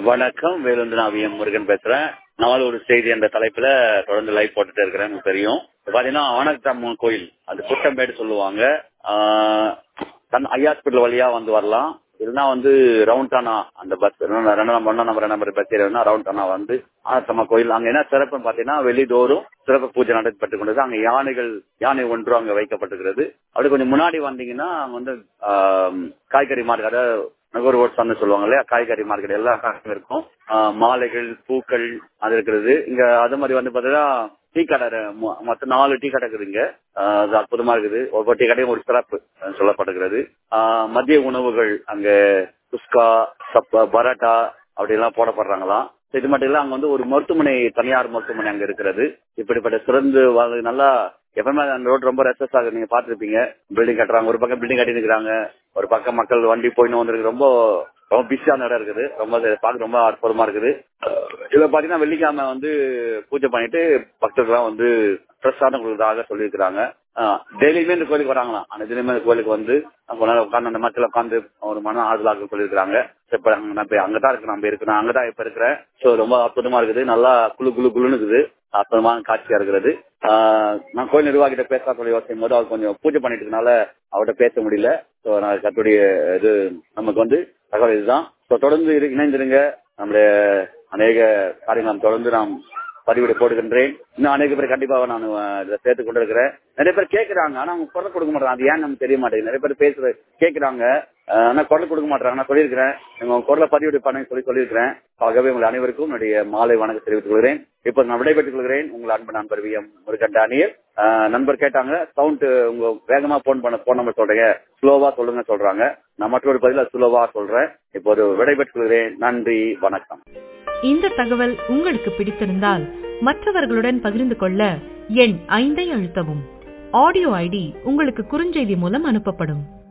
வணக்கம் வேலுந்து நான் we M Murugan பேசுறேன் நாலு ஒரு செய்தி என்ற தலைப்புல தொடர்ந்து லைவ் போட்டுட்டு இருக்கிறேன் உங்களுக்கு தெரியும் இப்ப பாத்தீங்கன்னா ஆனத்தம்மன் கோயில் அது குட்டம்பேடு சொல்லுவாங்க ஆஹ் தன் ஐ ஹாஸ்பிட்டல் வழியா வந்து வரலாம் இல்லைன்னா வந்து ரவுண்டானா அந்த பஸ் ரெண்டாம் ஒன்னாம் நம்பர் நம்பர் பஸ் ஏறினா ரவுண்டானா வந்து ஆனத்தம்மா கோயில் அங்க என்ன சிறப்புன்னு பாத்தீங்கன்னா வெளிதோறும் சிறப்பு பூஜை நடைபெற்றுக் கொண்டது அங்க யானைகள் யானை ஒன்று அங்க வைக்கப்பட்டிருக்கிறது அப்படி கொஞ்சம் முன்னாடி வந்தீங்கன்னா அங்க வந்து ஆஹ் காய்கறி மார்க்கெட் அதாவது நுகர்வோர் சந்தை சொல்லுவாங்க இல்லையா காய்கறி மார்க்கெட் எல்லா காய்கறியும் இருக்கும் ஆஹ் மாலைகள் பூக்கள் அது இருக்கிறது இங்க அது மாதிரி வந்து பாத்தீங்கன்னா டீ கடை மொ- மொத்தம் நாலு டீ கடை இருக்குதுங்க ஆஹ் அது அற்புதமா இருக்குது ஒவ்வொரு டீ கடையும் ஒரு சிறப்பு அஹ் சொல்லப்படுகிறது ஆஹ் மதிய உணவுகள் அங்க குஸ்கா சப்ப பரோட்டா அப்படி எல்லாம் போடப்படுறாங்களாம் இது மட்டும் இல்ல அங்க வந்து ஒரு மருத்துவமனை தனியார் மருத்துவமனை அங்க இருக்கிறது இப்படிப்பட்ட சிறந்து வாழ் நல்லா எப்பவுமே அந்த ரோடு ரொம்ப ரெஸ்டஸ் ஆகுது நீங்க பாத்துருப்பீங்க பில்டிங் கட்டுறாங்க ஒரு பக்கம் பில்டிங் கட்டி நிக்கிறாங்க ஒரு பக்கம் மக்கள் வண்டி போயின்னு வந்திருக்கு ரொம்ப ரொம்ப பிஸியான இடம் இருக்குது ரொம்ப இது பார்க்க ரொம்ப அற்புதமா இருக்குது அஹ் இதுல பாத்தீங்கன்னா வெள்ளிக்கிழமை வந்து பூஜை பண்ணிட்டு பக்தர்கள்லாம் வந்து பிரசாதம் கொடுக்கறதாக சொல்லியிருக்கிறாங்க டெய்லியுமே இந்த கோயிலுக்கு வராங்களாம் அந்த தினமே இந்த கோயிலுக்கு வந்து கொஞ்ச நேரம் உட்காந்து அந்த மக்கள் உட்காந்து ஒரு மன ஆறுதலாக சொல்லியிருக்கிறாங்க இப்ப அங்க நான் இப்ப அங்கதான் இருக்கு நம்ம இருக்கு நான் அங்கதான் இப்ப இருக்கிறேன் சோ ரொம்ப அற்புதமா இருக்குது நல்லா குளு குளு குளுன்னு இருக்குது அற்புதமான காட்சியா இருக்கிறது ஆஹ் நான் கோயில் நிர்வாகிட்ட பேச சொல்லி யோசிக்கும் போது அவர் கொஞ்சம் பூஜை பண்ணிட்டு இருக்கனால அவர்கிட்ட பேச முடியல சோ நான் கத்துடைய இது நமக்கு வந்து தகவல் இதுதான் சோ தொடர்ந்து இரு- இணைந்திருங்க நம்முடைய அநேக காரியங்கள் நாம் தொடர்ந்து நாம் பதிவிட போடுகின்றேன் இன்னும் அநேக பேர் கண்டிப்பா நான் அஹ், இதை சேர்த்து கொண்டு இருக்கிறேன் நிறைய பேர் கேட்கறாங்க ஆனா அவங்க குரல் கொடுக்க மாட்டாங்க அது ஏன் நமக்கு தெரிய மாட்டேங்குது நிறைய பேர் பேசுற கேட்கறாங்க அஹ், ஆனா குரல் கொடுக்க மாட்டாங்க நான் சொல்லியிருக்கிறேன் நீங்க உங்க குரலை பதிவிடு பண்ண சொல்லி சொல்லியிருக்கிறேன் ஆகவே உங்கள் அனைவருக்கும் என்னுடைய மாலை வணக்கம் தெரிவித்துக் கொள்கிறேன் இப்போ நான் விடைபெற்றுக் கொள்கிறேன் உங்கள் அன்பு நண்பர் வி எம் முருகன் டேனியல் அஹ், நண்பர் கேட்டாங்க சவுண்ட் உங்க வேகமா போன் பண்ண போன் நம்பர் சொல்றீங்க ஸ்லோவா சொல்லுங்க சொல்றாங்க நான் மற்றொரு பதில ஸ்லோவா சொல்றேன் இப்போது விடைபெற்றுக் கொள்கிறேன் நன்றி வணக்கம் இந்த தகவல் உங்களுக்கு பிடித்திருந்தால் மற்றவர்களுடன் பகிர்ந்து கொள்ள எண் ஐந்தை அழுத்தவும் ஆடியோ ஐடி உங்களுக்கு குறுஞ்செய்தி மூலம் அனுப்பப்படும்